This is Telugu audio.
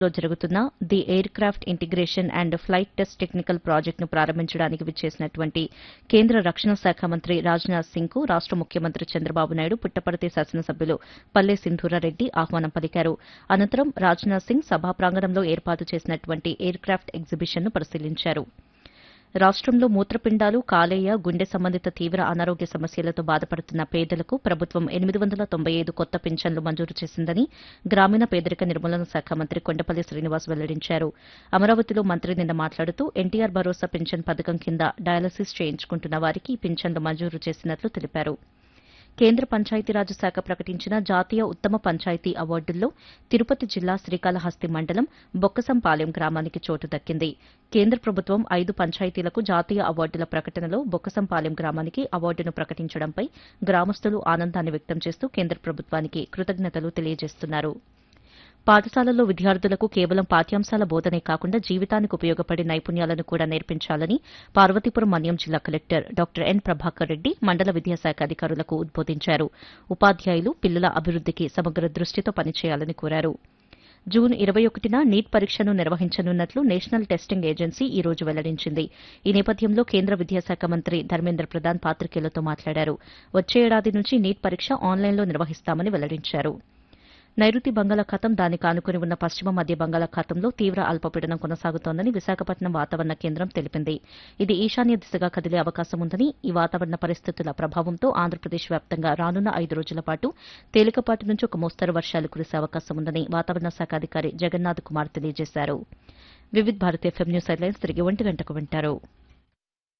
లో జరుగుతున్న the aircraft integration and flight test technical ప్రాజెక్టును ప్రారంభించడానికి విచ్చేసినటువంటి కేంద్ర రక్షణ శాఖ మంత్రి రాజ్నాథ్ సింగ్ కు రాష్ట ముఖ్యమంత్రి చంద్రబాబు నాయుడు పుట్టపర్తి శాసనసభ్యులు పల్లె సింధూరారెడ్డి ఆహ్వానం పలికారు అనంతరం రాజ్నాథ్ సింగ్ సభా ప్రాంగణంలో ఏర్పాటు చేసినటువంటి ఎయిర్ క్రాఫ్ట్ ఎగ్జిబిషన్ను పరిశీలించారు రాష్టంలో మూత్రపిండాలు కాలేయ గుండె సంబంధిత తీవ్ర అనారోగ్య సమస్యలతో బాధపడుతున్న పేదలకు ప్రభుత్వం ఎనిమిది వందల తొంభై ఐదు కొత్త పింఛన్లు మంజూరు చేసిందని గ్రామీణ పేదరిక నిర్మూలన శాఖ మంత్రి కొండపల్లి శ్రీనివాస్ వెల్లడించారు అమరావతిలో మంత్రి నిన్న మాట్లాడుతూ ఎన్టీఆర్ భరోసా పింఛన్ పథకం కింద డయాలసిస్ చేయించుకుంటున్న వారికి ఈ పింఛన్లు మంజూరు చేసినట్లు తెలిపారు కేంద్ర పంచాయతీరాజ్ శాఖ ప్రకటించిన జాతీయ ఉత్తమ పంచాయతీ అవార్డుల్లో తిరుపతి జిల్లా శ్రీకాళహస్తి మండలం బొక్కసంపాలెం గ్రామానికి చోటు దక్కింది కేంద్ర ప్రభుత్వం ఐదు పంచాయతీలకు జాతీయ అవార్డుల ప్రకటనలో బొక్కసంపాలెం గ్రామానికి అవార్డును ప్రకటించడంపై గ్రామస్తులు ఆనందాన్ని వ్యక్తం చేస్తూ కేంద్ర ప్రభుత్వానికి కృతజ్ఞతలు తెలియజేస్తున్నారు పాఠశాలల్లో విద్యార్థులకు కేవలం పాఠ్యాంశాల బోధనే కాకుండా జీవితానికి ఉపయోగపడే నైపుణ్యాలను కూడా నేర్పించాలని పార్వతీపురం మన్యం జిల్లా collector doctor N Prabhakar Reddy మండల విద్యాశాఖ అధికారులకు ఉద్బోధించారు ఉపాధ్యాయులు పిల్లల అభివృద్దికి సమగ్ర దృష్టితో పనిచేయాలని కోరారు జూన్ ఇరవై ఒకటిన నీట్ పరీక్షను నిర్వహించనున్నట్లు నేషనల్ టెస్టింగ్ ఏజెన్సీ ఈ రోజు వెల్లడించింది ఈ నేపథ్యంలో కేంద్ర విద్యాశాఖ మంత్రి ధర్మేంద్ర ప్రధాన్ పాత్రికేయులతో మాట్లాడారు వచ్చే ఏడాది నుంచి నీట్ పరీక్ష ఆన్లైన్లో నిర్వహిస్తామని వెల్లడించారు నైరుతి బంగాళాఖాతం దానికి ఆనుకుని ఉన్న పశ్చిమ మధ్య బంగాళాఖాతంలో తీవ్ర అల్పపీడనం కొనసాగుతోందని విశాఖపట్నం వాతావరణ కేంద్రం తెలిపింది ఇది ఈశాన్య దిశగా కదిలే అవకాశం ఉందని ఈ వాతావరణ పరిస్థితుల ప్రభావంతో ఆంధ్రప్రదేశ్ వ్యాప్తంగా రానున్న ఐదు రోజుల పాటు తేలికపాటి నుంచి ఒక మోస్తరు వర్షాలు కురిసే అవకాశం ఉందని వాతావరణ శాఖ అధికారి జగన్నాథ్ కుమార్ తెలియజేశారు Vividh Bharat F M news headlines తిరిగి ఒంటి గంటకు వింటారు